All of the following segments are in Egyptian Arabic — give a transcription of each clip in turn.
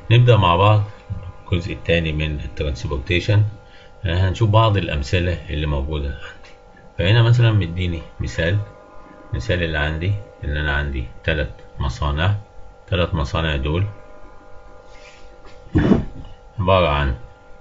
نبدأ مع بعض الجزء الثاني من الترانسبورتيشن هنشوف بعض الأمثلة اللي موجودة عندي فهنا مثلا مديني مثال مثال اللي عندي إن أنا عندي ثلاث مصانع ثلاث مصانع دول عبارة عن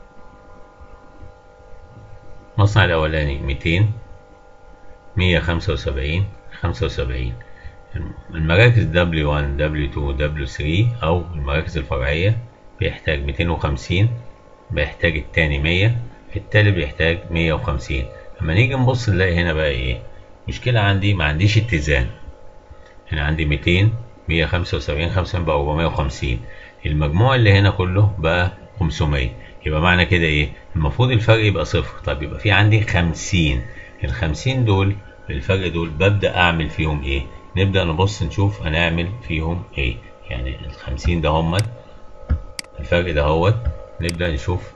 المصنع الأولاني ميتين مية خمسة وسبعين خمسة وسبعين المراكز W1 W2 W3 أو المراكز الفرعية بيحتاج ميتين وخمسين بيحتاج التاني مية التالت بيحتاج مية وخمسين أما نيجي نبص نلاقي هنا بقى إيه مشكلة عندي ما عنديش اتزان هنا عندي ميتين مية خمسة وسبعين خمسة بقى أربعمية وخمسين المجموع اللي هنا كله بقى خمسمية يبقى معنى كده إيه المفروض الفرق يبقى صفر طب يبقى في عندي خمسين الخمسين دول الفرق دول ببدأ أعمل فيهم إيه نبدأ نبص نشوف هنعمل فيهم إيه يعني الخمسين ده همت الفرق ده هوت نبدأ نشوف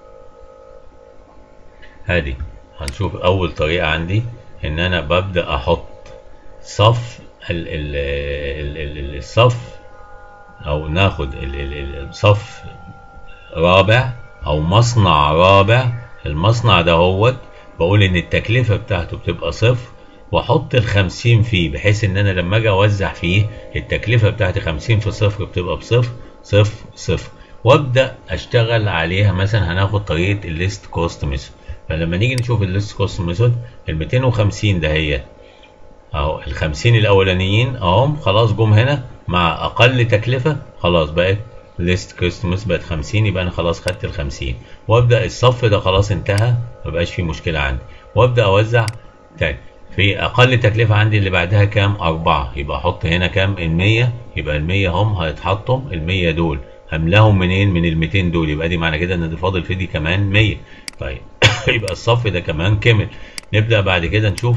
هادي هنشوف أول طريقة عندي إن أنا ببدأ أحط صف ال ال ال ال الصف أو ناخد الصف رابع أو مصنع رابع المصنع ده هوت بقول إن التكلفة بتاعته بتبقى صفر واحط الخمسين فيه بحيث ان انا لما اجي اوزع فيه التكلفة بتاعتي خمسين في صفر بتبقى بصفر صفر صفر وابدا اشتغل عليها مثلا هناخد طريقة الليست كوست ميثود فلما نيجي نشوف الليست كوست ميثود ال 250 ده هي اهو ال 50 الاولانيين اهم خلاص جم هنا مع اقل تكلفة خلاص بقت ليست كوست ميثود بقت 50 يبقى انا خلاص خدت ال 50 وابدا الصف ده خلاص انتهى مبقاش فيه مشكلة عندي وابدا اوزع تاني في أقل تكلفة عندي اللي بعدها كام؟ أربعة يبقى أحط هنا كام؟ المية يبقى المية هم هيتحطوا المية دول هملاهم منين؟ من الميتين دول يبقى دي معنى كده إن دي فاضل في دي كمان مية طيب يبقى الصف ده كمان كمل نبدأ بعد كده نشوف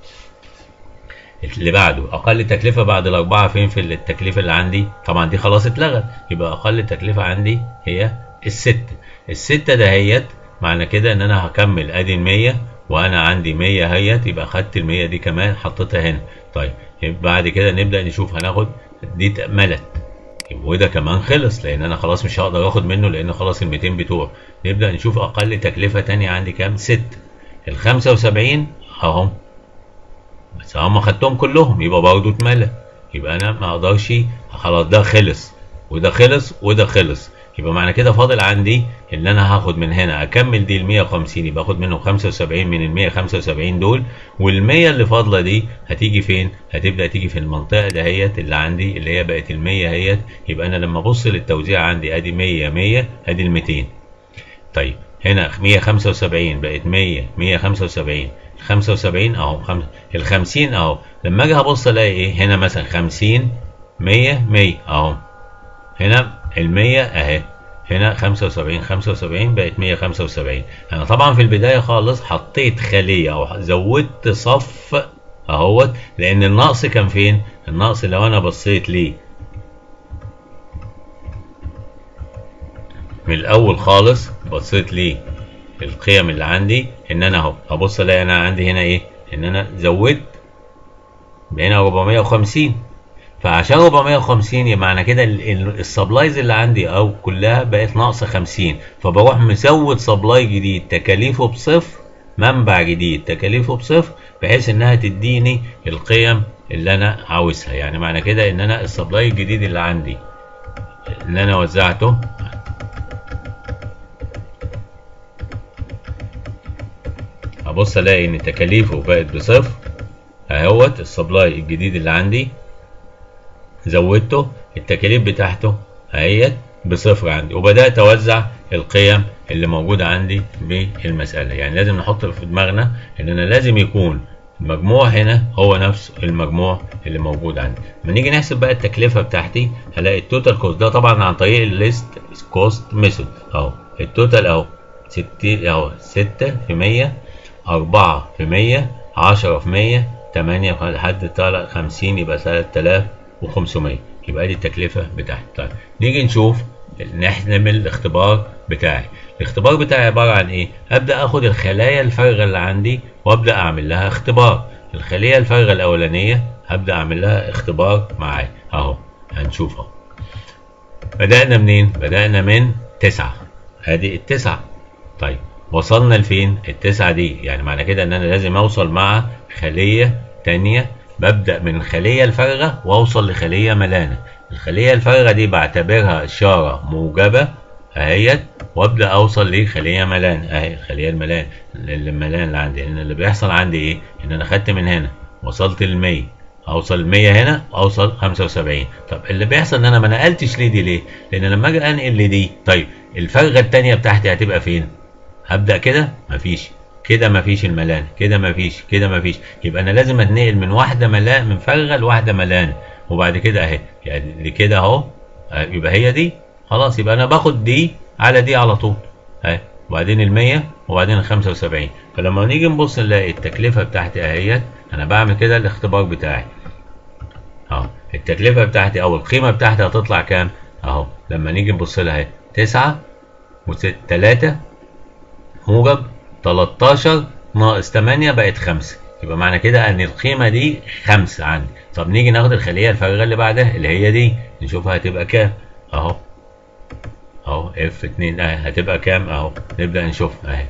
اللي بعده أقل تكلفة بعد الأربعة فين في التكلفة اللي عندي؟ طبعا دي خلاص اتلغت يبقى أقل تكلفة عندي هي الستة الستة دهيت معنى كده إن أنا هكمل أدي المية وانا عندي 100 اهيت يبقى خدت ال 100 دي كمان حطيتها هنا طيب بعد كده نبدا نشوف هناخد دي اتملت وده كمان خلص لان انا خلاص مش هقدر اخد منه لان خلاص ال 200 بتوعه نبدا نشوف اقل تكلفه تانية عندي كام 6 ال 75 اهم بس هم خدتهم كلهم يبقى برضه اتملى يبقى انا ما اقدرش خلاص ده خلص وده خلص وده خلص يبقى معنى كده فاضل عندي ان انا هاخد من هنا اكمل دي ال 150 يبقى اخد منهم 75 من ال 175 دول وال 100 اللي فاضله دي هتيجي فين؟ هتبدا تيجي في المنطقه دهيت اللي عندي اللي هي بقت ال 100 اهيت يبقى انا لما ابص للتوزيع عندي ادي 100 100 ادي ال 200 طيب هنا 175 بقت 100 175 75 اهو ال 50 اهو لما اجي ابص الاقي ايه هنا مثلا 50 100 100 اهو هنا ال 100 اهي هنا 75 75 بقت 175 انا طبعا في البدايه خالص حطيت خليه او زودت صف اهوت لان النقص كان فين النقص لو انا بصيت ليه من الاول خالص بصيت ليه القيم اللي عندي ان انا اهو ابص الاقي انا عندي هنا ايه ان انا زودت هنا 450 فعشان 450 يبقى معنى كده السبلايز اللي عندي او كلها بقت ناقصه 50 فبروح مزود سبلاي جديد تكاليفه بصفر منبع جديد تكاليفه بصفر بحيث انها تديني القيم اللي انا عاوزها يعني معنى كده ان انا السبلاي الجديد اللي عندي اللي انا وزعته ابص الاقي ان تكاليفه بقت بصفر اهوت السبلاي الجديد اللي عندي زودته التكاليف بتاعته اهيت بصفر عندي وبدات اوزع القيم اللي موجوده عندي بالمساله يعني لازم نحط في دماغنا اننا لازم يكون المجموع هنا هو نفس المجموع اللي موجود عندي لما نيجي نحسب بقى التكلفه بتاعتي هلاقي التوتال كوست ده طبعا عن طريق الليست كوست ميثود اهو التوتال اهو 60 اهو 6 في 100 4 في 100 10 في 100 8 لحد طالع 50 يبقى 3500 يبقى دي التكلفة بتاعتي طيب نيجي نشوف نعمل الاختبار بتاعي الاختبار بتاعي عبارة عن ايه ابدأ اخد الخلايا الفارغة اللي عندي وابدأ اعمل لها اختبار الخلية الفارغة الاولانية هبدأ اعمل لها اختبار معايا اهو هنشوف اهو بدأنا منين؟ بدأنا من تسعة ادي التسعة طيب وصلنا لفين؟ التسعة دي يعني معنى كده ان انا لازم اوصل مع خلية تانية ببدأ من الخلية الفارغة واوصل لخلية ملانة الخلية الفارغة دي بعتبرها إشارة موجبة اهيت وابدا اوصل لخليه ملان اهي الخليه الملان الملان اللي عندي لان اللي بيحصل عندي ايه ان انا خدت من هنا وصلت ل 100 اوصل ل 100 هنا اوصل 75 طب اللي بيحصل ان انا ما نقلتش ليه دي ليه لان لما اجي انقل لدي طيب الفرغه الثانيه بتاعتي هتبقى فين هبدا كده مفيش كده مفيش الملان كده مفيش كده مفيش يبقى انا لازم اتنقل من واحده ملان من فرغه لواحده ملان وبعد كده اهي يعني كده اهو يبقى هي دي خلاص يبقى انا باخد دي على دي على طول اهي وبعدين ال 100 وبعدين ال 75 فلما نيجي نبص نلاقي التكلفه بتاعتي اهيت انا بعمل كده الاختبار بتاعي اهو التكلفه بتاعتي او القيمه بتاعتي هتطلع كام اهو لما نيجي نبص لها اهي 9 و 3 موجب 13 ناقص 8 بقت 5 يبقى معنى كده ان القيمه دي 5 عندي طب نيجي ناخد الخليه الفارغه اللي بعدها اللي هي دي نشوفها هتبقى كام اهو اهو اف 2 اهي هتبقى كام اهو نبدا نشوف اهي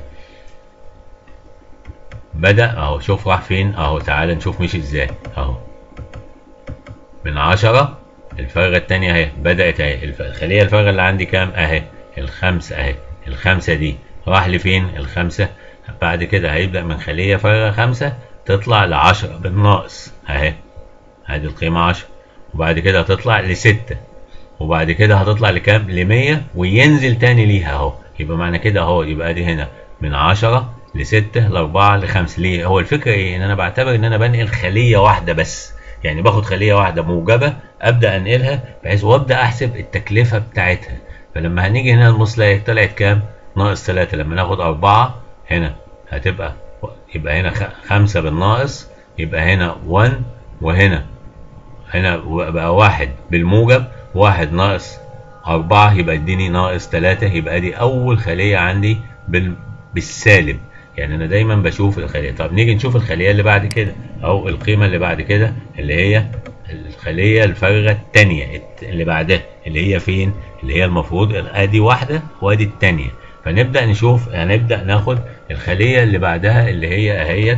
بدا اهو شوف راح فين اهو تعال نشوف مشي ازاي اهو من 10 الفرغه الثانيه اهي بدات اهي الخليه الفارغه اللي عندي كام اهي الخمسه اهي الخمسه دي راح لفين الخمسه بعد كده هيبدا من خليه فارغه خمسه تطلع ل 10 بالناقص اهي ادي القيمه 10 وبعد كده هتطلع لستة وبعد كده هتطلع لكام ل 100 وينزل تاني ليها اهو يبقى معنى كده اهو يبقى دي هنا من 10 ل 6 ل 4 ل 5 ليه هو الفكره ايه ان انا بعتبر ان انا بنقل خليه واحده بس يعني باخد خليه واحده موجبه ابدا انقلها بحيث وابدا احسب التكلفه بتاعتها فلما هنيجي هنا نبص نلاقي طلعت كام ناقص 3 لما ناخد 4 هنا هتبقى يبقى هنا 5 بالناقص يبقى هنا 1 وهنا هنا بقى واحد بالموجب واحد ناقص أربعة يبقى اديني ناقص تلاتة يبقى دي أول خلية عندي بال... بالسالب يعني أنا دايما بشوف الخلية طب نيجي نشوف الخلية اللي بعد كده أو القيمة اللي بعد كده اللي هي الخلية الفارغة التانية اللي بعدها اللي هي فين؟ اللي هي المفروض ادي واحدة وادي التانية فنبدأ نشوف هنبدأ ناخد الخلية اللي بعدها اللي هي اهيت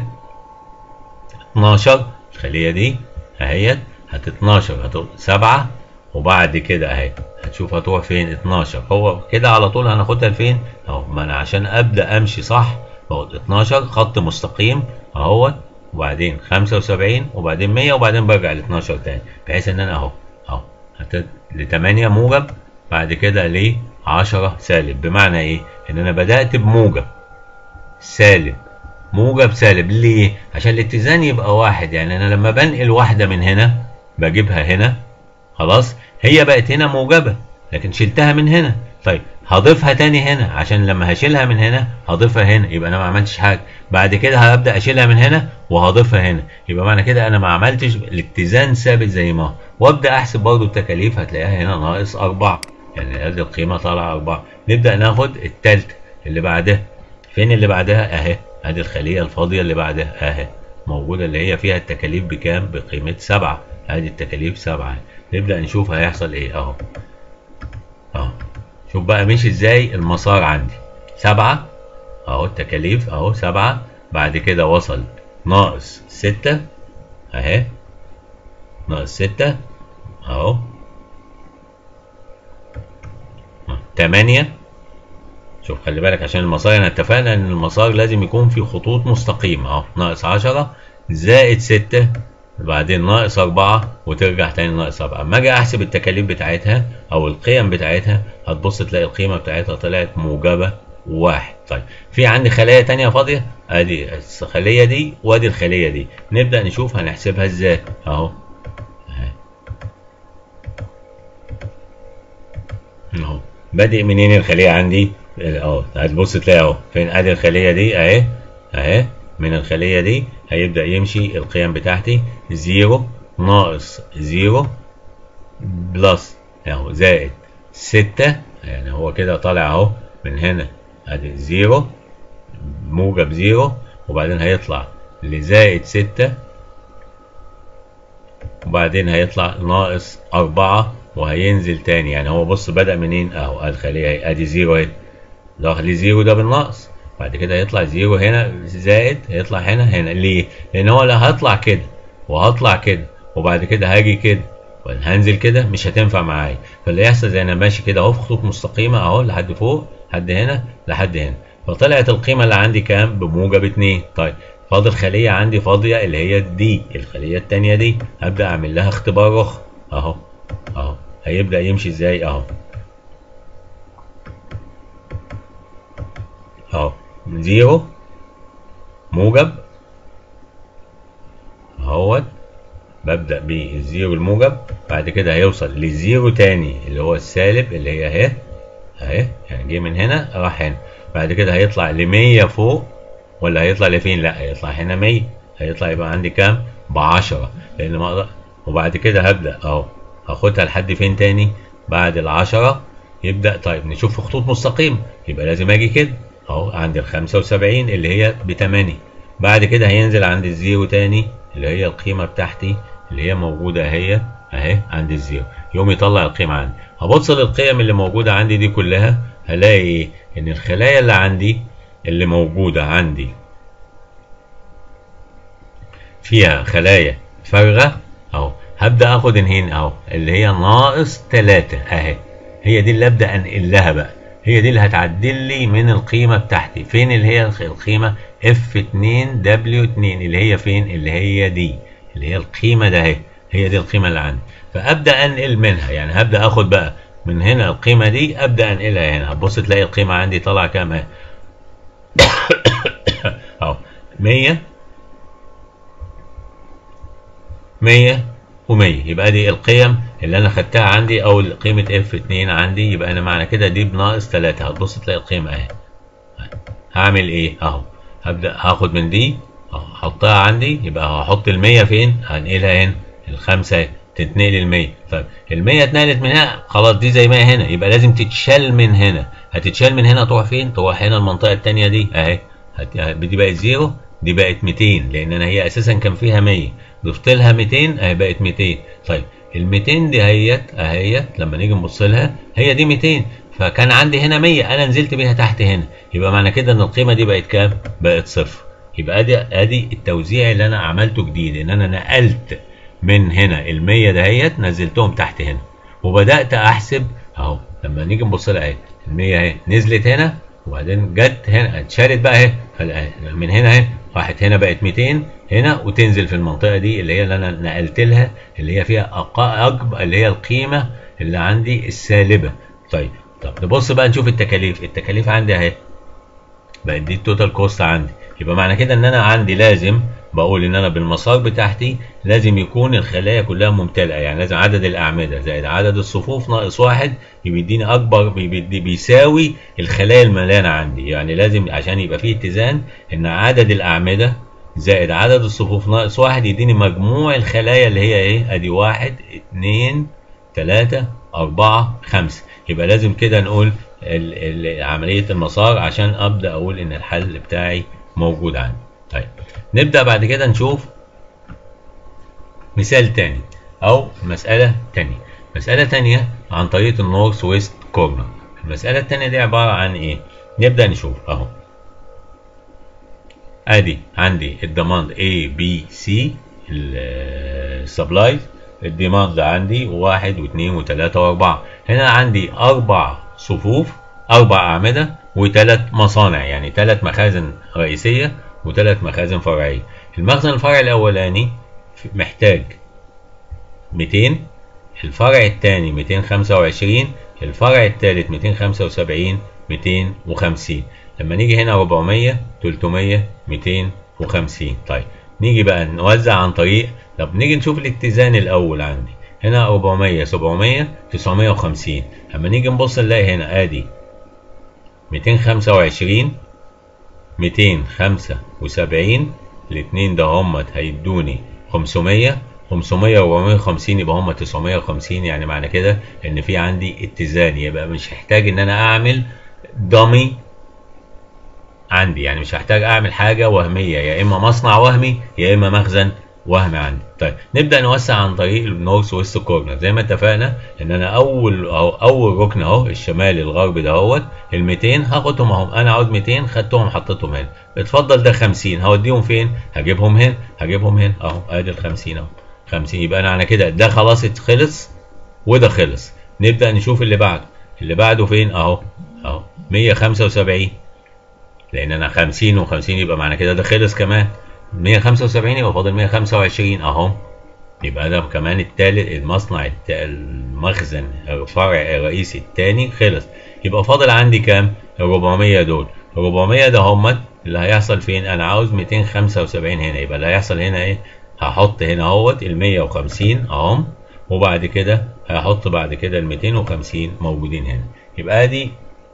12 الخلية دي اهيت هت 12 هتبقى 7 وبعد كده اهي هتشوف هتروح فين 12 هو كده على طول هناخدها لفين اهو ما انا عشان ابدا امشي صح اهو 12 خط مستقيم اهو وبعدين 75 وبعدين 100 وبعدين برجع ل 12 تاني بحيث ان انا اهو اهو ل 8 موجب بعد كده ل 10 سالب بمعنى ايه ان انا بدات بموجب سالب موجب سالب ليه عشان الاتزان يبقى واحد يعني انا لما بنقل واحده من هنا بجيبها هنا خلاص هي بقت هنا موجبه لكن شلتها من هنا طيب هضيفها تاني هنا عشان لما هشيلها من هنا هضيفها هنا يبقى انا ما عملتش حاجه بعد كده هبدا اشيلها من هنا وهضيفها هنا يبقى معنى كده انا ما عملتش الاتزان ثابت زي ما هو وابدا احسب برضو التكاليف هتلاقيها هنا ناقص 4 يعني ادي القيمه طالعه 4 نبدا ناخد الثالثه اللي بعدها فين اللي بعدها اهي ادي الخليه الفاضيه اللي بعدها اهي موجوده اللي هي فيها التكاليف بكام بقيمه 7 ادي التكاليف 7 نبدا نشوف هيحصل ايه اهو اهو شوف بقى مشي ازاي المسار عندي 7 اهو التكاليف اهو 7 بعد كده وصل ناقص 6 اهي ناقص 6 اهو 8 شوف خلي بالك عشان المسار احنا اتفقنا ان المسار لازم يكون في خطوط مستقيمة اهو ناقص 10 زائد 6 بعدين ناقص 4 وترجع تاني ناقص 7 اما اجي احسب التكاليف بتاعتها او القيم بتاعتها هتبص تلاقي القيمة بتاعتها طلعت موجبة واحد طيب في عندي خلية تانية فاضية ادي الخلية دي وادي الخلية دي نبدأ نشوف هنحسبها ازاي اهو اهو بادئ منين الخلية عندي اهو هتبص تلاقي اهو فين ادي الخلية دي اهي اهي من الخلية دي هيبدأ يمشي القيم بتاعتي زيرو ناقص زيرو بلس اهو زائد ستة يعني هو كده طالع اهو من هنا ادي زيرو موجب زيرو وبعدين هيطلع لزائد ستة وبعدين هيطلع ناقص أربعة وهينزل تاني يعني هو بص بدأ منين اهو الخلية اهي ادي زيرو اهي دخل زيرو ده بالناقص بعد كده هيطلع زيرو هنا زائد هيطلع هنا هنا ليه؟ لان هو لا هطلع كده وهطلع كده وبعد كده هاجي كده هنزل كده مش هتنفع معايا فاللي يحصل زي انا ماشي كده اهو في خطوط مستقيمه اهو لحد فوق لحد هنا لحد هنا فطلعت القيمه اللي عندي كام بموجب 2 طيب فاضل خليه عندي فاضيه اللي هي دي الخليه الثانيه دي هبدا اعمل لها اختبار اخر اهو اهو هيبدا يمشي ازاي اهو اهو زيرو موجب اهوت ببدأ بالزيرو الموجب بعد كده هيوصل لزيرو تاني اللي هو السالب اللي هي اهي اهي يعني جه من هنا راح هنا بعد كده هيطلع ل 100 فوق ولا هيطلع لفين؟ لا هيطلع هنا 100 هيطلع يبقى عندي كام؟ ب 10 لان ما اقدر وبعد كده هبدأ اهو هاخدها لحد فين تاني؟ بعد ال 10 يبدأ طيب نشوف في خطوط مستقيمة يبقى لازم اجي كده اهو عند ال 75 اللي هي ب 8 بعد كده هينزل عند الزيرو تاني اللي هي القيمة بتاعتي اللي هي موجودة اهي اهي عند الزيرو يقوم يطلع القيمة عندي هبص للقيم اللي موجودة عندي دي كلها هلاقي ايه ان الخلايا اللي عندي اللي موجودة عندي فيها خلايا فارغة اهو هبدأ اخد هنا اهو اللي هي ناقص تلاتة اهي هي دي اللي ابدأ انقل لها بقى هي دي اللي هتعدل لي من القيمة بتاعتي فين اللي هي القيمة F2W2 اللي هي فين اللي هي دي اللي هي القيمة ده اهي هي دي القيمة اللي عندي فأبدأ أنقل منها يعني هبدأ أخد بقى من هنا القيمة دي أبدأ أنقلها هنا هتبص تلاقي القيمة عندي طالعة كام اهي أهو 100 100 و100 يبقى دي القيم اللي انا خدتها عندي او قيمه اف 2 عندي يبقى انا معنى كده دي بناقص 3 هتبص تلاقي القيمه اهي هعمل ايه اهو هبدا هاخد من دي احطها عندي يبقى هحط ال 100 فين هنقلها هنا الخمسه تتنقل ال 100 طيب ال 100 اتنقلت من هنا خلاص دي زي ما هي هنا يبقى لازم تتشال من هنا هتتشال من هنا تروح فين تروح هنا المنطقه الثانيه دي اهي دي بقت زيرو دي بقت 200 لان انا هي اساسا كان فيها 100 ضفت لها 200 اهي بقت 200 طيب ال 200 دي اهيت اهيت لما نيجي نبص لها هي دي 200 فكان عندي هنا 100 انا نزلت بيها تحت هنا يبقى معنى كده ان القيمه دي بقت كام؟ بقت صفر يبقى ادي ادي التوزيع اللي انا عملته جديد ان انا نقلت من هنا ال 100 دهيت نزلتهم تحت هنا وبدات احسب اهو لما نيجي نبص لها اهي ال 100 اهي نزلت هنا وبعدين جت هنا اتشالت بقى اهي من هنا اهي راحت هنا بقت 200 هنا وتنزل في المنطقه دي اللي هي اللي انا نقلت لها اللي هي فيها اكبر اللي هي القيمه اللي عندي السالبه طيب طب نبص بقى نشوف التكاليف التكاليف عندي اهي بقت دي التوتال كوست عندي يبقى معنى كده ان انا عندي لازم بقول ان انا بالمسار بتاعتي لازم يكون الخلايا كلها ممتلئه يعني لازم عدد الاعمده زائد عدد الصفوف ناقص واحد بيديني اكبر بيدي بيساوي الخلايا المليانه عندي يعني لازم عشان يبقى فيه اتزان ان عدد الاعمده زائد عدد الصفوف ناقص واحد يديني مجموع الخلايا اللي هي ايه ادي واحد اتنين تلاتة اربعة خمسة يبقى لازم كده نقول ال ال عملية المسار عشان ابدأ اقول ان الحل بتاعي موجود عندي طيب نبدأ بعد كده نشوف مثال تاني او مسألة تانية مسألة تانية عن طريقة النورث ويست كورنر المسألة التانية دي عبارة عن ايه نبدأ نشوف اهو ادي عندي الديماند A B C السبلاي الديماند عندي واحد واثنين وثلاثة واربعة هنا عندي اربع صفوف اربع اعمدة وثلاث مصانع يعني ثلاث مخازن رئيسية وثلاث مخازن فرعية المخزن الفرعي الاولاني محتاج 200 الفرع الثاني 225 الفرع الثالث 275 250 لما نيجي هنا 400 300 250 طيب نيجي بقى نوزع عن طريق طب نيجي نشوف الاتزان الاول عندي هنا 400 700 950 اما نيجي نبص نلاقي هنا ادي 225 275 الاثنين ده هم هيدوني 500 500 و 450 يبقى هم 950 يعني معنى كده ان في عندي اتزان يبقى مش هحتاج ان انا اعمل دمي عندي يعني مش هحتاج اعمل حاجه وهميه يا اما مصنع وهمي يا اما مخزن وهم عندي طيب نبدا نوسع عن طريق النورث ويست كورنر زي ما اتفقنا ان انا اول أو اول ركن اهو الشمالي الغربي دهوت ال 200 هاخدهم اهم انا عاوز 200 خدتهم حطيتهم هنا اتفضل ده 50 هوديهم فين هجيبهم هنا هجيبهم هنا اهو ادي ال 50 اهو 50 يبقى انا على كده ده خلاص خلص وده خلص نبدا نشوف اللي بعده اللي بعده فين اهو اهو 175 لان انا 50 و50 يبقى معنى كده ده خلص كمان 175 يبقى فاضل 125 اهو يبقى ده كمان التالت المصنع الت- المخزن الفرع الرئيسي التاني خلص يبقى فاضل عندي كام؟ ال 400 دول 400 ده هم اللي هيحصل فين؟ انا عاوز 275 هنا يبقى اللي هيحصل هنا ايه؟ هحط هنا اهوت ال 150 اهم وبعد كده هحط بعد كده ال 250 موجودين هنا يبقى دي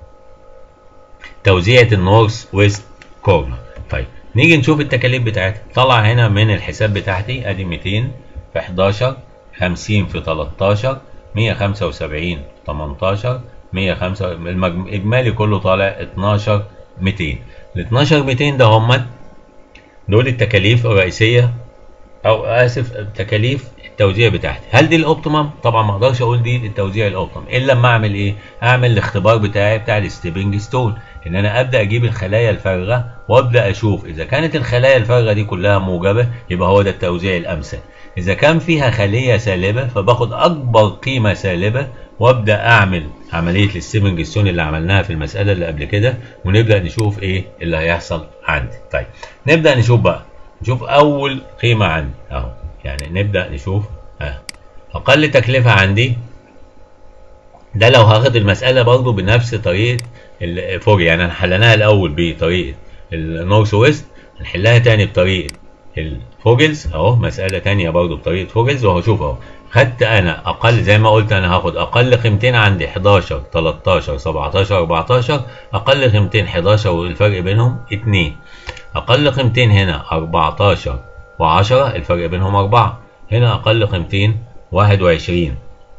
توزيعة النورث ويست كورنر طيب نيجي نشوف التكاليف بتاعتها طلع هنا من الحساب بتاعتي ادي 200 في 11 50 في 13 175 18 105 المجم... الاجمالي كله طالع 12 200 ال 12 200 ده هم دول التكاليف الرئيسيه او اسف تكاليف التوزيع بتاعتي هل دي الاوبتيمم طبعا ما اقدرش اقول دي التوزيع الاوبتيمم الا لما اعمل ايه اعمل الاختبار بتاعي بتاع الستيبنج ستون ان انا ابدا اجيب الخلايا الفارغه وابدا اشوف اذا كانت الخلايا الفارغه دي كلها موجبه يبقى هو ده التوزيع الامثل اذا كان فيها خليه سالبه فباخد اكبر قيمه سالبه وابدا اعمل عمليه الستيبنج ستون اللي عملناها في المساله اللي قبل كده ونبدا نشوف ايه اللي هيحصل عندي طيب نبدا نشوف بقى نشوف اول قيمه عندي اهو يعني نبدا نشوف اهو اقل تكلفه عندي ده لو هاخد المساله برضو بنفس طريقه الفوج يعني انا حلناها الاول بطريقه النورث ويست هنحلها تاني بطريقه الفوجلز اهو مساله تانية برضو بطريقه فوجلز وهشوف اهو خدت انا اقل زي ما قلت انا هاخد اقل قيمتين عندي 11 13 17 14 اقل قيمتين 11 والفرق بينهم 2 اقل قيمتين هنا 14 و10 الفرق بينهم 4 هنا اقل قيمتين 21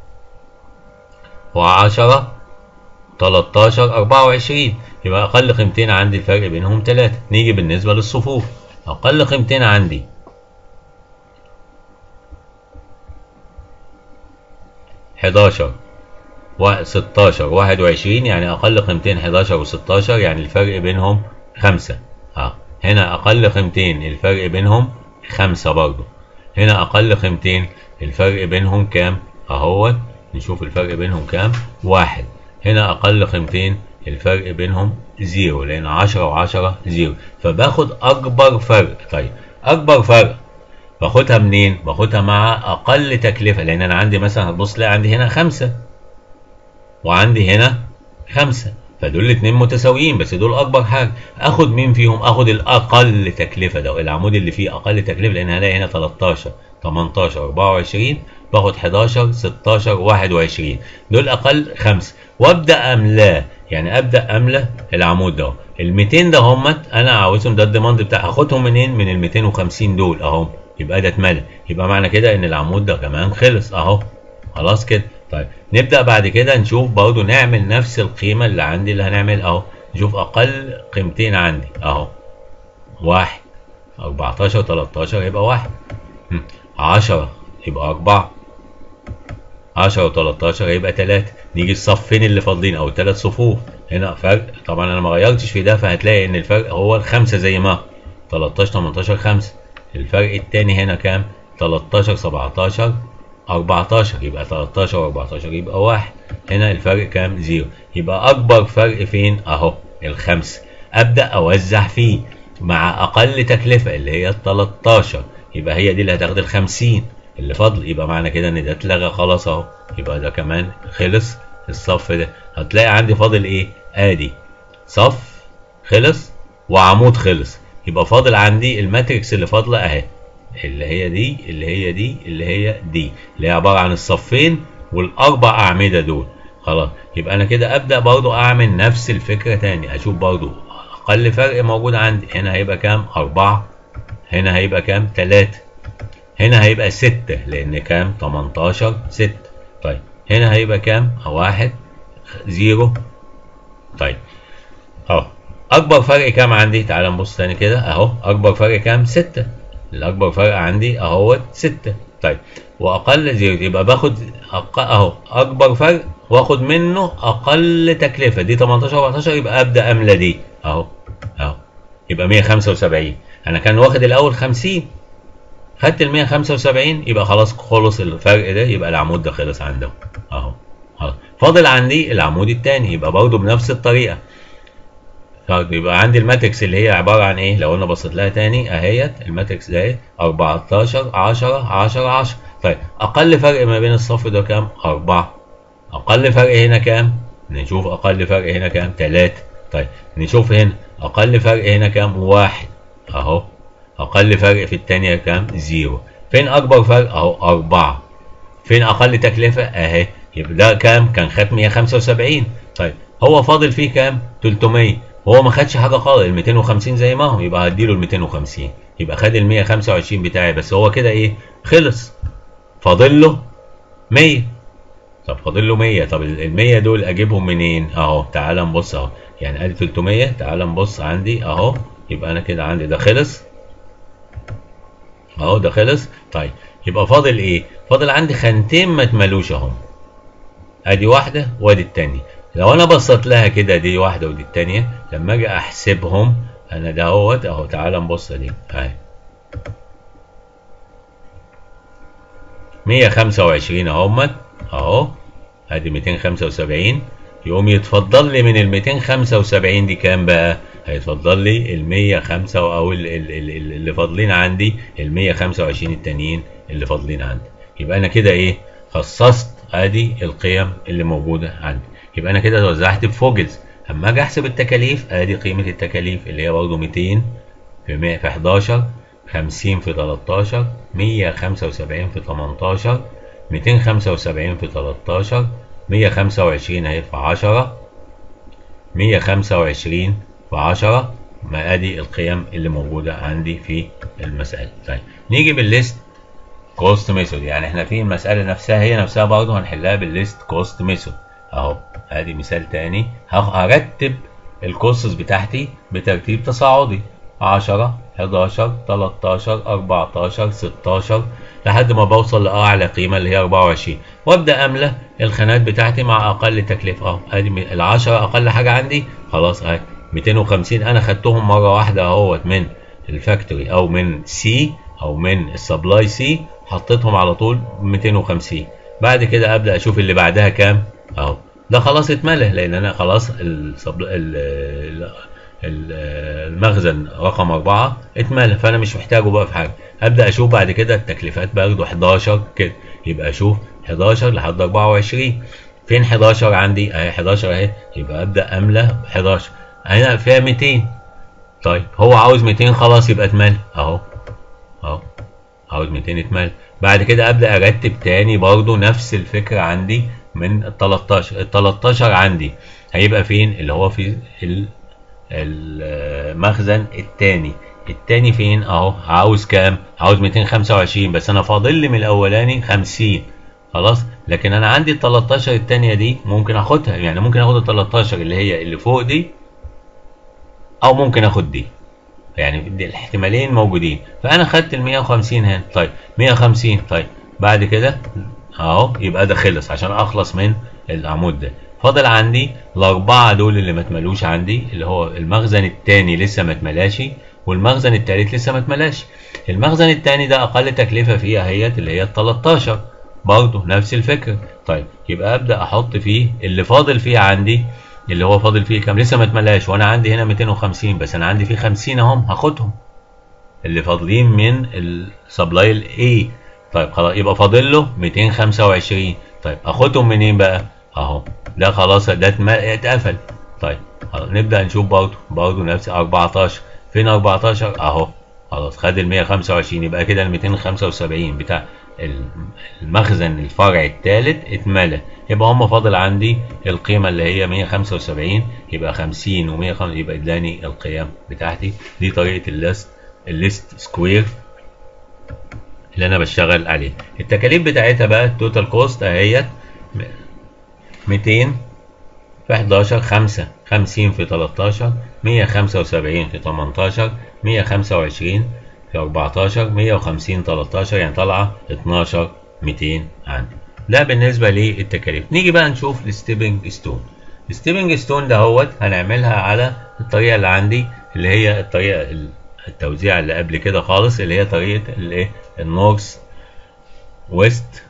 و10 13 24 يبقى اقل قيمتين عندي الفرق بينهم 3 نيجي بالنسبه للصفوف اقل قيمتين عندي حداشر وستاشر واحد وعشرين يعني أقل قيمتين حداشر وستاشر يعني الفرق بينهم خمسة اه هنا أقل قيمتين الفرق بينهم خمسة برضو هنا أقل قيمتين الفرق بينهم كام أهوت نشوف الفرق بينهم كام واحد هنا أقل قيمتين الفرق بينهم زيرو لأن عشرة وعشرة زيرو فباخد أكبر فرق طيب أكبر فرق باخدها منين؟ باخدها مع أقل تكلفة لأن أنا عندي مثلا هتبص تلاقي عندي هنا خمسة وعندي هنا خمسة فدول الاتنين متساويين بس دول أكبر حاجة آخد مين فيهم؟ آخد الأقل تكلفة ده العمود اللي فيه أقل تكلفة لأن هلاقي هنا 13 18 24 باخد 11 16 21 دول أقل خمسة وأبدأ أملاه يعني أبدأ أملى العمود ده ال 200 ده هم أنا عاوزهم ده الديماند بتاع هاخدهم منين؟ من ال 250 دول أهم يبقى ده اتملى يبقى معنى كده ان العمود ده كمان خلص اهو خلاص كده طيب نبدا بعد كده نشوف برضو نعمل نفس القيمه اللي عندي اللي هنعمل اهو نشوف اقل قيمتين عندي اهو واحد 14 13 يبقى واحد 10 يبقى أربعة 10 و13 هيبقى 3 نيجي الصفين اللي فاضلين او الثلاث صفوف هنا فرق طبعا انا ما غيرتش في ده فهتلاقي ان الفرق هو الخمسه زي ما 13 18 5 الفرق التاني هنا كام 13 17 14 يبقى 13 و14 يبقى واحد هنا الفرق كام زيرو يبقى اكبر فرق فين اهو الخمسة ابدا اوزع فيه مع اقل تكلفة اللي هي ال 13 يبقى هي دي اللي هتاخد ال 50 اللي فاضل يبقى معنى كده ان ده اتلغى خلاص اهو يبقى ده كمان خلص الصف ده هتلاقي عندي فاضل ايه ادي صف خلص وعمود خلص يبقى فاضل عندي الماتريكس اللي فاضله اهي اللي هي دي اللي هي دي اللي هي دي اللي هي عباره عن الصفين والاربع اعمده دول خلاص يبقى انا كده ابدا برضو اعمل نفس الفكره تاني اشوف برضو اقل فرق موجود عندي هنا هيبقى كام أربعة هنا هيبقى كام تلاتة هنا هيبقى ستة لان كام 18 ستة طيب هنا هيبقى كام واحد زيرو طيب اهو اكبر فرق كام عندي تعال نبص تاني كده اهو اكبر فرق كام ستة الاكبر فرق عندي اهوت 6 طيب واقل زيرو يبقى باخد أق... اهو اكبر فرق واخد منه اقل تكلفه دي 18 14 يبقى ابدا املى دي اهو اهو يبقى 175 انا كان واخد الاول 50 خدت ال 175 يبقى خلاص خلص الفرق ده يبقى العمود ده خلص عنده اهو اهو فاضل عندي العمود الثاني يبقى برضه بنفس الطريقه طيب يبقى عندي الماتريكس اللي هي عباره عن ايه لو انا بصيت لها تاني اهيت الماتريكس ده 14 10 10 10 طيب اقل فرق ما بين الصف ده كام 4 اقل فرق هنا كام نشوف اقل فرق هنا كام 3 طيب نشوف هنا اقل فرق هنا كام 1 اهو اقل فرق في الثانيه كام 0 فين اكبر فرق اهو 4 فين اقل تكلفه اهي يبقى ده كام كان خد 175 طيب هو فاضل فيه كام 300 هو ما خدش حاجه خالص ال 250 زي ما هو يبقى هديله ال 250 يبقى خد ال 125 بتاعي بس هو كده ايه خلص فاضل له 100 طب فاضل له 100 طب ال 100 دول اجيبهم منين اهو تعال نبص اهو يعني ادي 300 تعال نبص عندي اهو يبقى انا كده عندي ده خلص اهو ده خلص طيب يبقى فاضل ايه فاضل عندي خانتين ما اتملوش اهم ادي واحده وادي التانية لو انا بصيت لها كده دي واحده ودي التانية لما اجي احسبهم انا ده اهوت اهو تعالى نبص دي اهي 125 اهمت اهو ادي 275 يقوم يتفضل لي من ال 275 دي كام بقى؟ هيتفضل لي ال 105 او ال- ال- ال- ال- اللي فاضلين عندي ال 125 التانيين اللي فاضلين عندي يبقى انا كده ايه خصصت ادي القيم اللي موجوده عندي يبقى انا كده وزعت بفوجلز اما اجي احسب التكاليف ادي قيمه التكاليف اللي هي برضه 200 في 100 في 11 50 في 13 175 في 18 275 في 13 125 اهي في 10 125 في 10 ما ادي القيم اللي موجوده عندي في المساله طيب نيجي بالليست كوست ميثود يعني احنا في المساله نفسها هي نفسها برضه هنحلها بالليست كوست ميثود اهو ادي مثال تاني هخ- هرتب الكورسز بتاعتي بترتيب تصاعدي 10 11 13 14 16 لحد ما بوصل لاعلى قيمه اللي هي 24 وابدا املى الخانات بتاعتي مع اقل تكلفه اهو ادي ال 10 اقل حاجه عندي خلاص اهي 250 انا خدتهم مره واحده اهوت من الفاكتوري او من سي او من السبلاي سي حطيتهم على طول 250 بعد كده ابدا اشوف اللي بعدها كام اهو ده خلاص اتملى لان انا خلاص السبل... ال... ال... ال- المخزن رقم أربعة اتملى فأنا مش محتاجه بقى في حاجة أبدأ أشوف بعد كده التكليفات باخده 11 كده يبقى أشوف 11 لحد 24 فين 11 عندي أهي 11 أهي يبقى أبدأ أملى 11 هنا فيها 200 طيب هو عاوز 200 خلاص يبقى اتملى أهو أهو عاوز 200 اتملى بعد كده ابدا ارتب تاني برضو نفس الفكره عندي من ال 13 ال 13 عندي هيبقى فين اللي هو في ال- المخزن التاني التاني فين اهو عاوز كام عاوز 225 بس انا فاضل لي من الاولاني 50 خلاص لكن انا عندي ال 13 التانية دي ممكن اخدها يعني ممكن اخد ال 13 اللي هي اللي فوق دي او ممكن اخد دي يعني دي الاحتمالين موجودين فانا خدت ال 150 هنا طيب 150 طيب بعد كده اهو يبقى ده خلص عشان اخلص من العمود ده فاضل عندي الاربعه دول اللي ما اتملوش عندي اللي هو المخزن الثاني لسه ما اتملاش والمخزن الثالث لسه ما اتملاش المخزن الثاني ده اقل تكلفه فيه اهيت اللي هي ال 13 برضه نفس الفكره طيب يبقى ابدا احط فيه اللي فاضل فيه عندي اللي هو فاضل فيه كام لسه ما اتملاش وانا عندي هنا 250 بس انا عندي فيه 50 اهم هاخدهم اللي فاضلين من السبلاي الاي طيب خلاص يبقى فاضل له 225 طيب اخدهم منين بقى اهو ده خلاص ده اتم- اتقفل طيب خلاص نبدا نشوف برضه برضه نفس 14 فين 14 اهو خلاص خد ال 125 يبقى كده ال 275 بتاع المخزن الفرع الثالث اتملى يبقى هم فاضل عندي القيمة اللي هي 175 يبقى 50 و 150 يبقى اداني القيم بتاعتي دي طريقة الليست الليست سكوير اللي انا بشتغل عليه التكاليف بتاعتها بقى التوتال كوست اهيت 200 في 11 5 50 في 13 175 في 18 125 في 14 150 13 يعني طالعه 12 200 عندي ده بالنسبه للتكاليف نيجي بقى نشوف الستيبنج ستون الستيبنج ستون دهوت هنعملها على الطريقه اللي عندي اللي هي الطريقه التوزيع اللي قبل كده خالص اللي هي طريقه الايه النورث ويست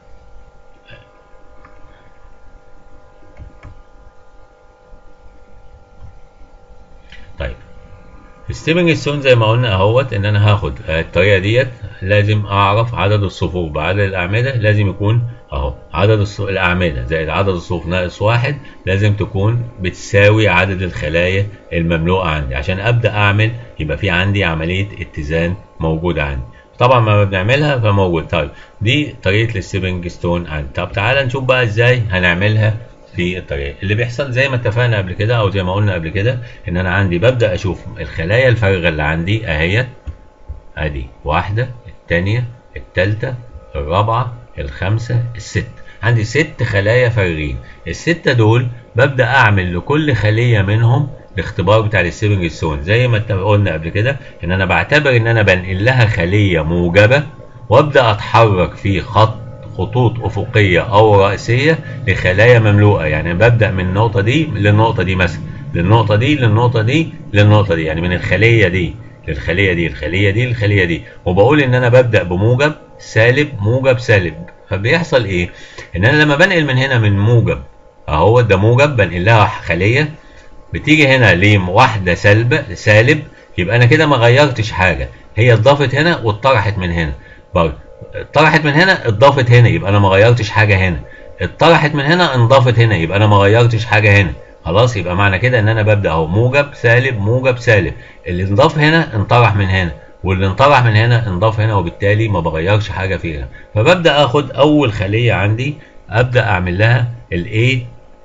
طيب الستيبنج ستون زي ما قلنا اهوت ان انا هاخد الطريقه ديت لازم اعرف عدد الصفوف بعدد الاعمده لازم يكون اهو عدد الاعمده زائد عدد الصفوف ناقص واحد لازم تكون بتساوي عدد الخلايا المملوءه عندي عشان ابدا اعمل يبقى في عندي عمليه اتزان موجوده عندي طبعا ما بنعملها فموجود طيب دي طريقه الستيبنج ستون عندي طب تعالى نشوف بقى ازاي هنعملها في الطريقه اللي بيحصل زي ما اتفقنا قبل كده او زي ما قلنا قبل كده ان انا عندي ببدا اشوف الخلايا الفارغه اللي عندي اهيت ادي واحده الثانيه الثالثه الرابعه الخامسه الست عندي ست خلايا فارغين السته دول ببدا اعمل لكل خليه منهم الاختبار بتاع السيبنج ستون زي ما قلنا قبل كده ان انا بعتبر ان انا بنقل لها خليه موجبه وابدا اتحرك في خط خطوط افقيه او راسيه لخلايا مملوءه يعني ببدا من النقطه دي للنقطه دي مثلا للنقطه دي للنقطه دي للنقطه دي يعني من الخليه دي للخليه دي الخليه دي للخليه دي وبقول ان انا ببدا بموجب سالب موجب سالب فبيحصل ايه ان انا لما بنقل من هنا من موجب اهو ده موجب بنقل لها خليه بتيجي هنا لواحده سلب سالب يبقى انا كده ما غيرتش حاجه هي اتضافت هنا واتطرحت من هنا برضه اتطرحت من هنا اتضافت هنا يبقى انا ما غيرتش حاجه هنا اتطرحت من هنا انضافت هنا يبقى انا ما غيرتش حاجه هنا خلاص يبقى معنى كده ان انا ببدا اهو موجب سالب موجب سالب اللي انضاف هنا انطرح من هنا واللي انطرح من هنا انضاف هنا وبالتالي ما بغيرش حاجه فيها فببدا اخد اول خليه عندي ابدا اعمل لها الاي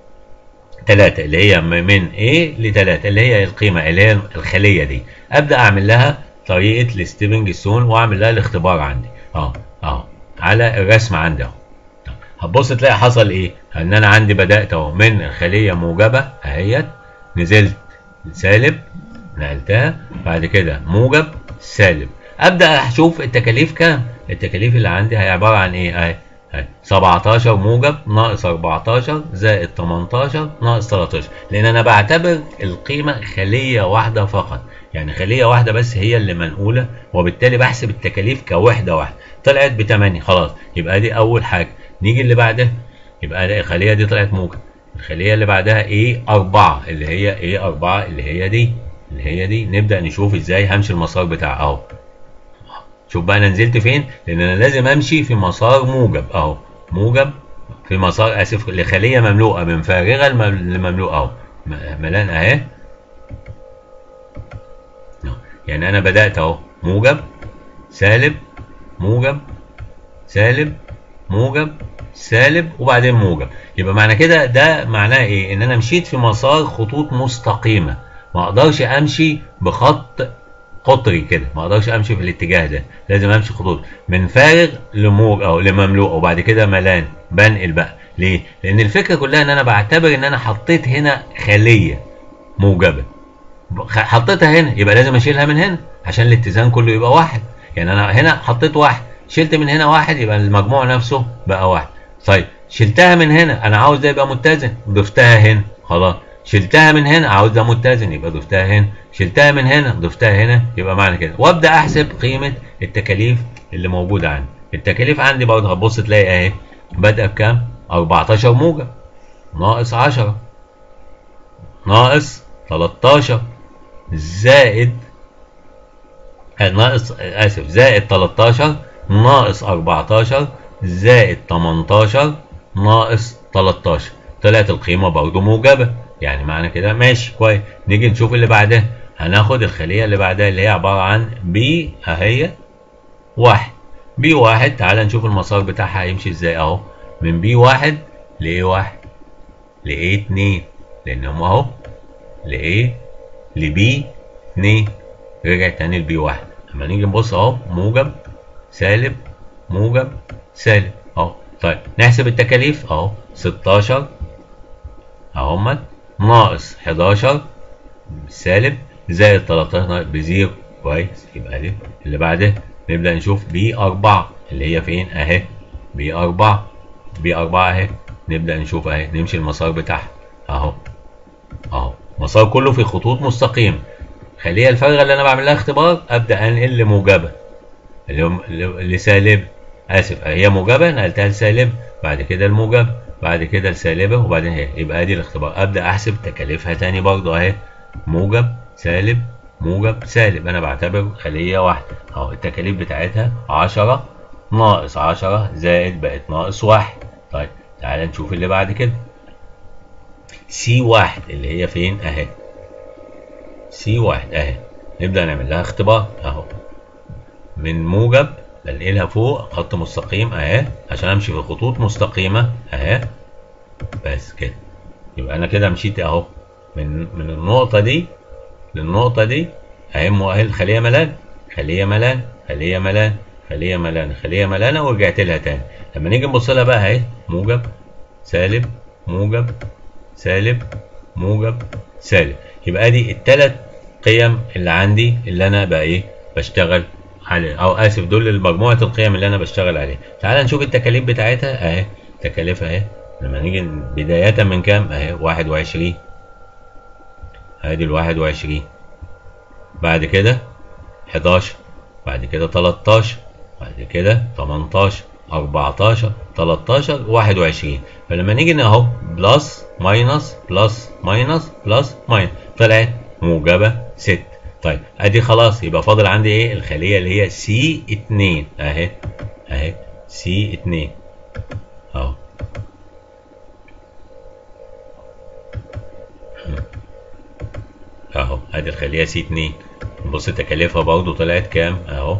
3 اللي هي من A ل 3 اللي هي القيمه اللي هي الخليه دي ابدا اعمل لها طريقه الستيبنج ستون واعمل لها الاختبار عندي اه اهو على الرسم عندي اهو هتبص تلاقي حصل ايه ان انا عندي بدات اهو من خليه موجبه اهيت نزلت سالب نقلتها بعد كده موجب سالب ابدا اشوف التكاليف كام التكاليف اللي عندي هي عباره عن ايه اهي 17 موجب ناقص 14 زائد 18 ناقص 13 لان انا بعتبر القيمه خليه واحده فقط يعني خليه واحده بس هي اللي منقوله وبالتالي بحسب التكاليف كوحده واحده طلعت ب 8 خلاص يبقى دي اول حاجه نيجي اللي بعدها يبقى الخليه دي طلعت موجب الخليه اللي بعدها ايه 4 اللي هي ايه 4 اللي هي دي اللي هي دي نبدا نشوف ازاي همشي المسار بتاع اهو شوف بقى انا نزلت فين لان انا لازم امشي في مسار موجب اهو موجب في مسار اسف لخليه مملوءه من فارغه لمملوءه اهو ملان اهي يعني انا بدات اهو موجب سالب موجب سالب موجب سالب وبعدين موجب يبقى معنى كده ده معناه ايه ان انا مشيت في مسار خطوط مستقيمه ما اقدرش امشي بخط قطري كده ما اقدرش امشي في الاتجاه ده لازم امشي خطوط من فارغ لموج او لمملوء وبعد كده ملان بنقل بقى ليه لان الفكره كلها ان انا بعتبر ان انا حطيت هنا خليه موجبه حطيتها هنا يبقى لازم اشيلها من هنا عشان الاتزان كله يبقى واحد يعني انا هنا حطيت واحد شلت من هنا واحد يبقى المجموع نفسه بقى واحد طيب شلتها من هنا انا عاوز ده يبقى متزن ضفتها هنا خلاص شلتها من هنا عاوز ده متزن يبقى ضفتها هنا شلتها من هنا ضفتها هنا يبقى معنى كده وابدا احسب قيمه التكاليف اللي موجوده عندي التكاليف عندي برضه هتبص تلاقي اهي بادئه بكام 14 موجب ناقص 10 ناقص 13 زائد ناقص اسف زائد 13 ناقص 14 زائد 18 ناقص 13 طلعت القيمة برضه موجبة يعني معنى كده ماشي كويس نيجي نشوف اللي بعدها هناخد الخلية اللي بعدها اللي هي عبارة عن بي اهي واحد بي واحد تعالى نشوف المسار بتاعها هيمشي ازاي اهو من بي واحد لايه واحد لايه اتنين لانهم اهو لايه لبي اتنين رجع تاني لبي واحد اما نيجي نبص اهو موجب سالب موجب سالب اهو طيب نحسب التكاليف اهو 16 اهمت ناقص 11 سالب زائد 13 بزيرو كويس يبقى دي اللي بعده نبدأ نشوف بي أربعة اللي هي فين أهي بي أربعة بي أربعة أهي نبدأ نشوف أهي نمشي المسار بتاعها أهو أهو مسار كله في خطوط مستقيمة خليها الفارغة اللي أنا بعمل لها اختبار أبدأ أنقل لموجبة اللي هم اللي سالب آسف هي موجبة نقلتها لسالب بعد كده الموجب بعد كده السالبة وبعدين هي يبقى ادي الاختبار ابدأ احسب تكاليفها تاني برضه اهي موجب سالب موجب سالب انا بعتبر خلية واحدة اهو التكاليف بتاعتها 10 ناقص 10 زائد بقت ناقص واحد طيب تعالى نشوف اللي بعد كده سي واحد اللي هي فين اهي سي واحد اهي نبدأ نعمل لها اختبار اهو من موجب بنقلها فوق خط مستقيم اهي عشان امشي في خطوط مستقيمة اهي بس كده يبقى انا كده مشيت اهو من من النقطة دي للنقطة دي اهي مؤهل خلية ملان خلية ملان خلية ملان خلية ملانة خلية ملانة ورجعت لها تاني لما نيجي نبص لها بقى اهي موجب سالب موجب سالب موجب سالب يبقى دي التلات قيم اللي عندي اللي انا بقى ايه بشتغل عليه او اسف دول مجموعه القيم اللي انا بشتغل عليها تعال نشوف التكاليف بتاعتها اهي تكاليفها اهي لما نيجي بدايه من كام اهي 21 ادي ال 21 بعد كده 11 بعد كده 13 بعد كده 18 14 13 21 فلما نيجي اهو بلس ماينس بلس ماينس بلس ماينس طلعت موجبه 6 طيب ادي خلاص يبقى فاضل عندي ايه الخليه اللي هي سي 2 اهي اهي سي 2 اهو اهو ادي الخليه سي 2 نبص تكاليفها برضه طلعت كام اهو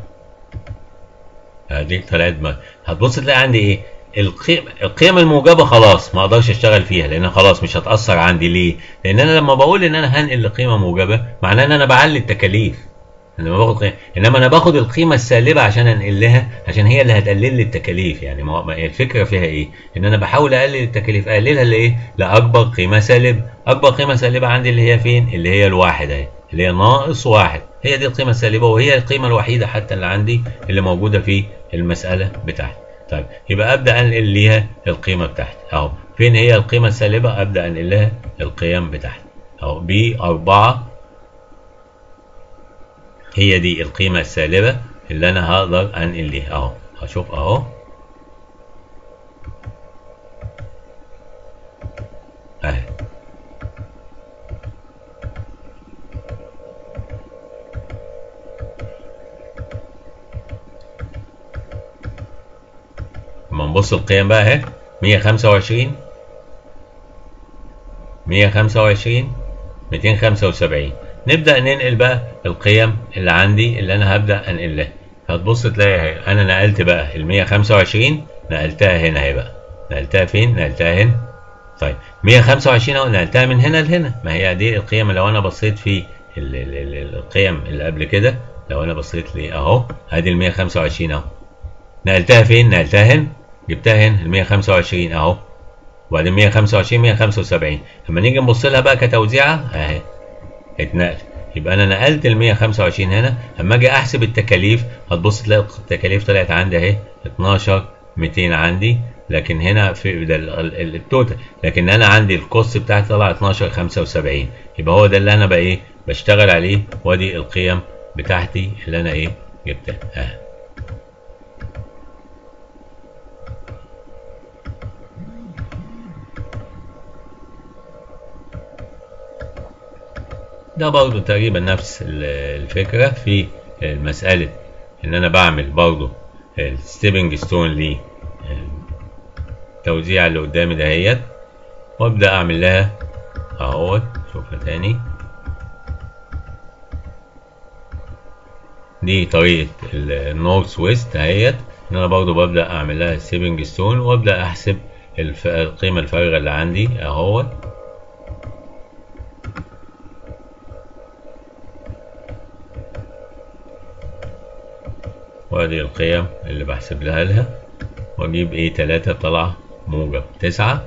ادي طلعت ما هتبص تلاقي عندي ايه القيم القيم الموجبه خلاص ما اقدرش اشتغل فيها لان خلاص مش هتاثر عندي ليه لان انا لما بقول ان انا هنقل لقيمه موجبه معناه ان انا بعلي التكاليف لما باخد قيمة. انما انا باخد القيمه السالبه عشان انقل لها عشان هي اللي هتقلل لي التكاليف يعني ما الفكره فيها ايه ان انا بحاول اقلل التكاليف اقللها لايه لاكبر قيمه سالبه اكبر قيمه سالبه عندي اللي هي فين اللي هي الواحد اهي اللي هي ناقص واحد هي دي القيمه السالبه وهي القيمه الوحيده حتى اللي عندي اللي موجوده في المساله بتاعتي طيب يبقى ابدا انقل ليها القيمه بتاعتي اهو فين هي القيمه السالبه ابدا انقل لها القيم بتاعتي اهو ب 4 هي دي القيمه السالبه اللي انا هقدر انقل ليها اهو هشوف اهو اهي لما نبص القيم بقى اهي 125 125 275 نبدأ ننقل بقى القيم اللي عندي اللي أنا هبدأ أنقل لها هتبص تلاقي اهي أنا نقلت بقى ال 125 نقلتها هنا اهي بقى نقلتها فين؟ نقلتها هنا طيب 125 اهو نقلتها من هنا لهنا ما هي دي القيم لو أنا بصيت في ال ال ال القيم اللي قبل كده لو أنا بصيت لي أهو أدي ال 125 أهو نقلتها فين؟ نقلتها هنا جبتها هنا ال 125 اهو وبعدين 125 175 لما نيجي نبص لها بقى كتوزيعه اهي اتنقل يبقى انا نقلت ال 125 هنا اما اجي احسب التكاليف هتبص تلاقي التكاليف طلعت عندي اهي 12 200 عندي لكن هنا في ده التوتال لكن انا عندي الكوست بتاعتي طلع 12 75 يبقى هو ده اللي انا بقى ايه بشتغل عليه وادي القيم بتاعتي اللي انا ايه جبتها اهي ده برضو تقريبا نفس الفكرة في مسألة إن أنا بعمل برضو الستيبنج ستون لي التوزيع اللي قدامي دهيت وأبدأ أعمل لها أهوت شوفها تاني دي طريقة النورث ويست اهيت إن أنا برضو ببدأ أعمل لها ستيبنج ستون وأبدأ أحسب القيمة الفارغة اللي عندي أهوت وادي القيم اللي بحسب لها لها واجيب ايه تلاتة طلع موجب تسعة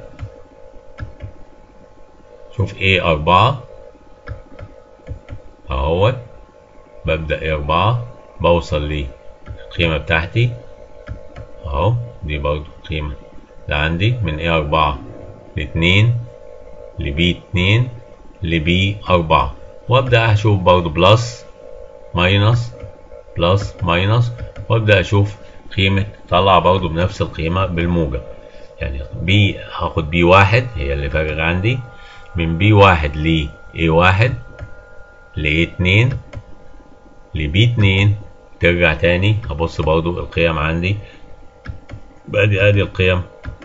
شوف ايه اربعة اهوت ببدأ ايه أربعة بوصل للقيمة بتاعتي اهو دي برضو القيمة اللي عندي من ايه أربعة لاتنين لبي اتنين لبي أربعة وأبدأ أشوف برضو بلس ماينس بلس ماينس وأبدأ أشوف قيمة طلع برضو بنفس القيمة بالموجب يعني بي هاخد بي واحد هي اللي فارغة عندي من بي واحد ل اي واحد ل اي اتنين لبي اتنين ترجع تاني هبص برضو القيم عندي بادي ادي القيم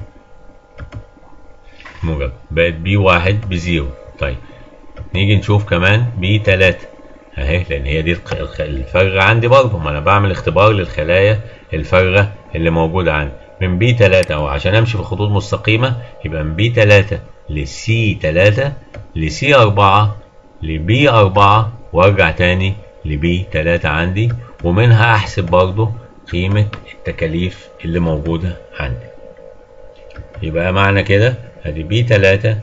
موجب بقت بي واحد بزيرو طيب نيجي نشوف كمان بي تلاتة اهي لان هي دي الفارغة عندي برضو ما انا بعمل اختبار للخلايا الفارغة اللي موجودة عندي من بي تلاتة او عشان امشي في خطوط مستقيمة يبقى من بي تلاتة لسي تلاتة لسي أربعة لبي أربعة وارجع تاني لبي تلاتة عندي ومنها أحسب برضو قيمة التكاليف اللي موجودة عندي يبقى معنى كده ادي بي تلاتة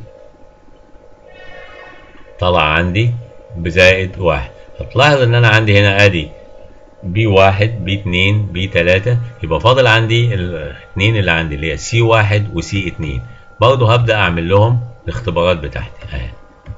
طلع عندي بزائد واحد هتلاحظ ان انا عندي هنا ادي بي واحد بي اتنين بي تلاتة يبقى فاضل عندي الاتنين اللي عندي اللي هي سي واحد وسي اتنين برضه هبدأ اعمل لهم الاختبارات بتاعتي اهي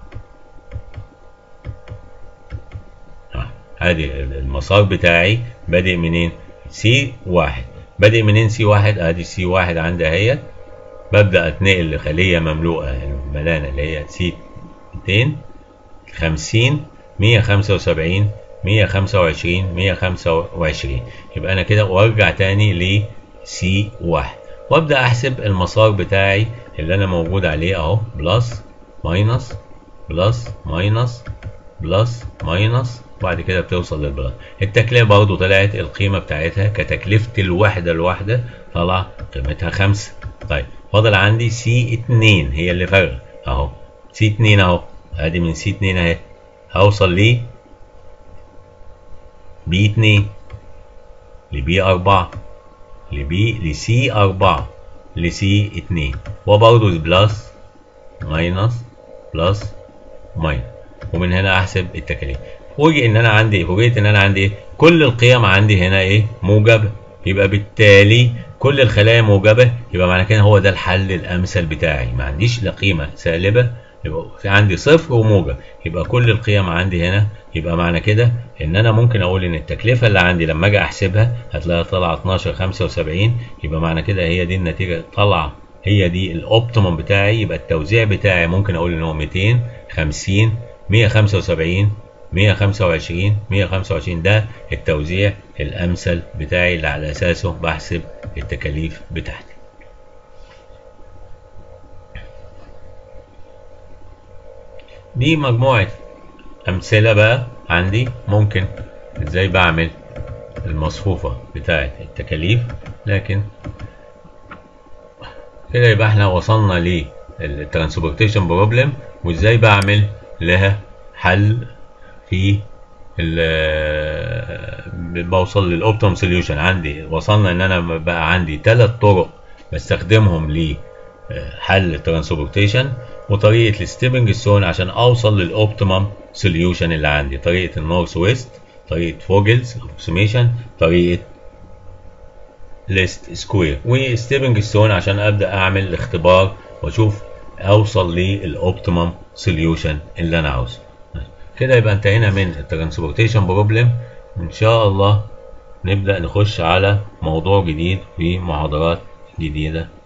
ادي المسار بتاعي بادئ منين سي واحد بادئ منين سي واحد ادي سي واحد عندي اهيت ببدأ اتنقل لخلية مملوءة الملانة اللي هي سي 200 50 175 125 125 يبقى انا كده وارجع تاني ل سي واحد وابدأ احسب المسار بتاعي اللي انا موجود عليه اهو بلس ماينس بلس ماينس بلس ماينس وبعد كده بتوصل للبلس التكلفة برضو طلعت القيمة بتاعتها كتكلفة الوحدة الواحدة طلع قيمتها خمسة طيب فاضل عندي سي اتنين هي اللي فارغة اهو سي اتنين اهو ادي من سي اتنين اهي هوصل ل بي اتنين لبي اربعة لبي لسي اربعة لسي اتنين وبرضه بلس ماينس بلس ماينس ومن هنا احسب التكاليف فوجئ ان انا عندي فوجئت ان انا عندي كل القيم عندي هنا ايه موجبه يبقى بالتالي كل الخلايا موجبه يبقى معنى كده هو ده الحل الامثل بتاعي ما عنديش لا قيمه سالبه يبقى في عندي صفر وموجب يبقى كل القيم عندي هنا يبقى معنى كده ان انا ممكن اقول ان التكلفه اللي عندي لما اجي احسبها هتلاقيها طالعه 12 75 يبقى معنى كده هي دي النتيجه طالعه هي دي الاوبتيمم بتاعي يبقى التوزيع بتاعي ممكن اقول ان هو 250 175 125 125 ده التوزيع الامثل بتاعي اللي على اساسه بحسب التكاليف بتاعتي دي مجموعة أمثلة بقى عندي ممكن إزاي بعمل المصفوفة بتاعة التكاليف لكن كده يبقى احنا وصلنا للترانسبورتيشن بروبلم وإزاي بعمل لها حل في بوصل للأوبتيمم سوليوشن عندي وصلنا إن أنا بقى عندي ثلاث طرق بستخدمهم لحل الترانسبورتيشن وطريقة الستيبنج ستون عشان أوصل للأوبتيمم سوليوشن اللي عندي طريقة النورث ويست طريقة فوجلز ابروكسيميشن طريقة ليست سكوير وستيبنج ستون عشان أبدأ أعمل الاختبار وأشوف أوصل للأوبتيمم سوليوشن اللي أنا عاوزه كده يبقى انتهينا من الترانسبورتيشن بروبلم إن شاء الله نبدأ نخش على موضوع جديد في محاضرات جديدة